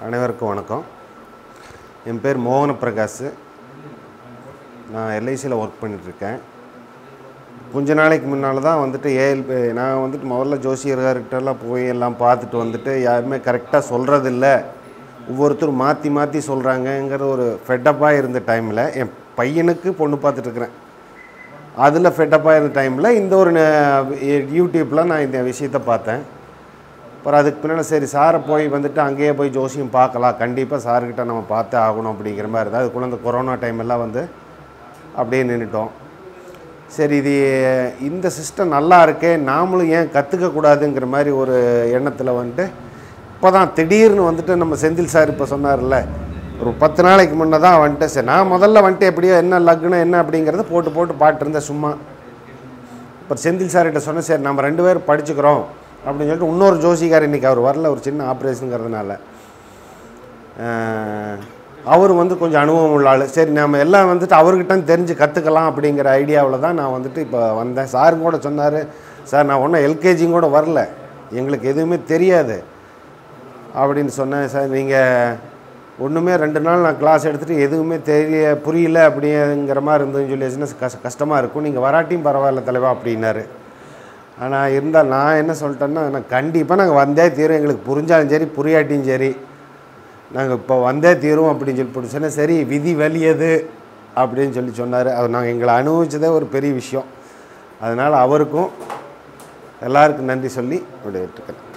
அனைவருக்கும் வணக்கம் என் பேர் மோகன பிரகாஷ் நான் எல்ஐசியில் ஒர்க் பண்ணிகிட்ருக்கேன் கொஞ்ச நாளைக்கு முன்னால் தான் வந்துட்டு ஏஎல் நான் வந்துட்டு முதல்ல ஜோசியர்கிட்டலாம் போய் எல்லாம் பார்த்துட்டு வந்துட்டு யாருமே கரெக்டாக சொல்கிறதில்ல ஒவ்வொருத்தரும் மாற்றி மாற்றி சொல்கிறாங்கங்கிற ஒரு ஃபெட்டப்பாக இருந்த டைமில் என் பையனுக்கு பொண்ணு பார்த்துட்ருக்குறேன் அதில் ஃபெட்டப்பாக இருந்த டைமில் இந்த ஒரு யூடியூப்பில் நான் இந்த விஷயத்தை பார்த்தேன் அப்புறம் அதுக்கு பின்னால் சரி சாரை போய் வந்துட்டு அங்கேயே போய் ஜோசியம் பார்க்கலாம் கண்டிப்பாக சார்கிட்ட நம்ம பார்த்தே ஆகணும் அப்படிங்கிற மாதிரி இருந்தால் அதுக்குள்ளே இந்த கொரோனா டைம் எல்லாம் வந்து அப்படியே நின்றுட்டோம் சரி இது இந்த சிஸ்டம் நல்லா இருக்கே நாமளும் ஏன் கற்றுக்க கூடாதுங்கிற மாதிரி ஒரு எண்ணத்தில் வந்துட்டு இப்போ தான் திடீர்னு வந்துட்டு நம்ம செந்தில் சார் இப்போ சொன்னார்ல ஒரு பத்து நாளைக்கு முன்னே தான் வந்துட்டு சரி நான் முதல்ல வந்துட்டு எப்படியோ என்ன லக்னம் என்ன அப்படிங்கிறத போட்டு போட்டு பாட்டுருந்தேன் சும்மா இப்போ செந்தில் சார்கிட்ட சொன்னேன் சரி நம்ம ரெண்டு பேரும் படிச்சுக்கிறோம் அப்படின்னு சொல்லிட்டு இன்னொரு ஜோசிகார் இன்றைக்கி அவர் வரல ஒரு சின்ன ஆப்ரேஷனுங்கிறதுனால அவர் வந்து கொஞ்சம் அனுபவம் உள்ள ஆள் சரி நம்ம எல்லாம் வந்துட்டு அவர்கிட்ட தெரிஞ்சு கற்றுக்கலாம் அப்படிங்கிற ஐடியாவில் தான் நான் வந்துட்டு இப்போ வந்தேன் சாரும் கூட சொன்னார் சார் நான் ஒன்றும் எல்கேஜியும் கூட வரல எங்களுக்கு எதுவுமே தெரியாது அப்படின்னு சொன்னேன் சார் நீங்கள் ஒன்றுமே ரெண்டு நாள் நான் கிளாஸ் எடுத்துகிட்டு எதுவுமே தெரிய புரியல அப்படிங்கிற மாதிரி இருந்ததுன்னு சொல்லியாச்சுன்னா கஷ்ட கஷ்டமாக இருக்கும் நீங்கள் வராட்டியும் பரவாயில்ல தலைவா அப்படின்னாரு ஆனால் இருந்தால் நான் என்ன சொல்லிட்டேன்னா நான் கண்டிப்பாக நாங்கள் வந்தே தீரும் எங்களுக்கு புரிஞ்சாலும் சரி புரியாட்டியும் சரி நாங்கள் இப்போ வந்தே தீரும் அப்படின்னு சொல்லி போட்டு சொன்னேன் சரி விதி வலியது அப்படின்னு சொல்லி சொன்னார் அவர் நாங்கள் எங்களை அனுபவிச்சதே ஒரு பெரிய விஷயம் அதனால் அவருக்கும் எல்லாருக்கும் நன்றி சொல்லி விடைபெற்றுக்கிறேன்